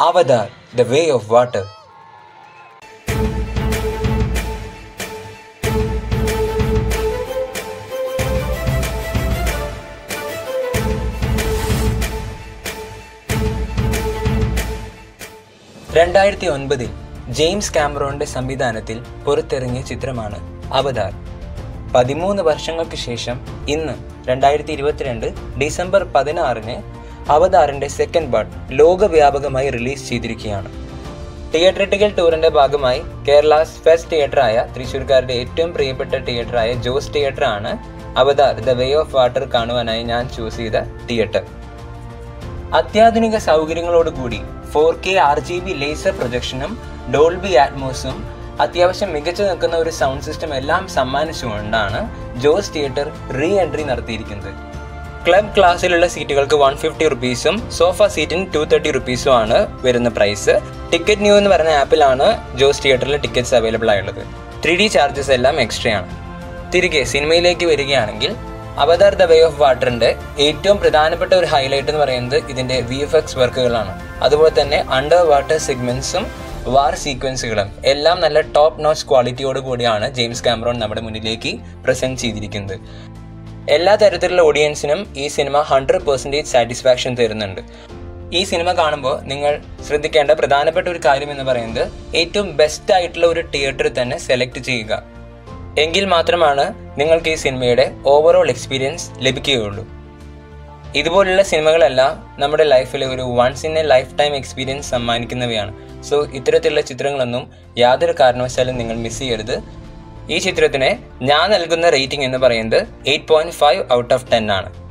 Avatar the way of water രണ്ടായിരത്തി ഒൻപതിൽ James കാമറോണിന്റെ സംവിധാനത്തിൽ പുറത്തിറങ്ങിയ ചിത്രമാണ് അവതാർ പതിമൂന്ന് വർഷങ്ങൾക്ക് ശേഷം ഇന്ന് രണ്ടായിരത്തി ഇരുപത്തിരണ്ട് ഡിസംബർ പതിനാറിന് അവതാറിന്റെ സെക്കൻഡ് പാർട്ട് ലോകവ്യാപകമായി റിലീസ് ചെയ്തിരിക്കുകയാണ് തിയേറ്ററിറ്റിക്കൽ ടൂറിന്റെ ഭാഗമായി കേരളാസ് ഫെസ്റ്റ് തിയേറ്ററായ തൃശ്ശൂർക്കാരുടെ ഏറ്റവും പ്രിയപ്പെട്ട തിയേറ്ററായ ജോസ് തിയേറ്റർ ആണ് Avatar the way of water കാണുവാനായി ഞാൻ ചൂസ് ചെയ്ത തിയേറ്റർ അത്യാധുനിക സൗകര്യങ്ങളോടുകൂടി four K R G B laser പ്രൊജക്ഷനും ഡോൾബി ആറ്റ്മോസും അത്യാവശ്യം മികച്ചു നിൽക്കുന്ന ഒരു സൗണ്ട് സിസ്റ്റം എല്ലാം സമ്മാനിച്ചുകൊണ്ടാണ് ജോസ് തിയേറ്റർ റീ എൻട്രി നടത്തിയിരിക്കുന്നത് ക്ലബ് ക്ലാസ്സിലുള്ള സീറ്റുകൾക്ക് വൺ ഫിഫ്റ്റി റുപ്പീസും സോഫ സീറ്റിന് ടു തേർട്ടി റുപ്പീസും ആണ് വരുന്ന പ്രൈസ് ടിക്കറ്റ് ന്യൂ എന്ന് പറയുന്ന ആപ്പിലാണ് ജോസ് തിയേറ്ററിൽ ടിക്കറ്റ്സ് അവൈലബിൾ ആയുള്ളത് ത്രീ ഡി ചാർജസ് എല്ലാം എക്സ്ട്രാ ആണ് തിരികെ സിനിമയിലേക്ക് വരികയാണെങ്കിൽ അവതാർ ദ വേ ഓഫ് വാട്ടറിന്റെ ഏറ്റവും പ്രധാനപ്പെട്ട ഒരു ഹൈലൈറ്റ് എന്ന് പറയുന്നത് ഇതിന്റെ വി എഫ് എക്സ് വർക്കുകളാണ് അതുപോലെ തന്നെ അണ്ടർ വാട്ടർ സെഗ്മെന്റ്സും വാർ സീക്വൻസുകളും എല്ലാം നല്ല ടോപ്പ് നോച്ച് ക്വാളിറ്റിയോട് കൂടിയാണ് ജെയിംസ് കാമറോൺ നമ്മുടെ മുന്നിലേക്ക് പ്രസന്റ് ചെയ്തിരിക്കുന്നത് എല്ലാ തരത്തിലുള്ള ഓഡിയൻസിനും ഈ സിനിമ ഹൺഡ്രഡ് പെർസെൻറ്റേജ് സാറ്റിസ്ഫാക്ഷൻ തരുന്നുണ്ട് ഈ സിനിമ കാണുമ്പോൾ നിങ്ങൾ ശ്രദ്ധിക്കേണ്ട പ്രധാനപ്പെട്ട ഒരു കാര്യം എന്ന് പറയുന്നത് ഏറ്റവും ബെസ്റ്റ് ആയിട്ടുള്ള ഒരു തിയേറ്റർ തന്നെ സെലക്ട് ചെയ്യുക എങ്കിൽ മാത്രമാണ് നിങ്ങൾക്ക് ഈ സിനിമയുടെ ഓവറോൾ എക്സ്പീരിയൻസ് ലഭിക്കുകയുള്ളൂ ഇതുപോലുള്ള സിനിമകളെല്ലാം നമ്മുടെ ലൈഫിൽ ഒരു once in a lifetime experience സമ്മാനിക്കുന്നവയാണ് സോ ഇത്തരത്തിലുള്ള ചിത്രങ്ങളൊന്നും യാതൊരു കാരണവശാലും നിങ്ങൾ മിസ് ചെയ്യരുത് ഈ ചിത്രത്തിന് ഞാൻ നൽകുന്ന റേറ്റിംഗ് എന്ന് പറയുന്നത് eight point five out of ten ആണ്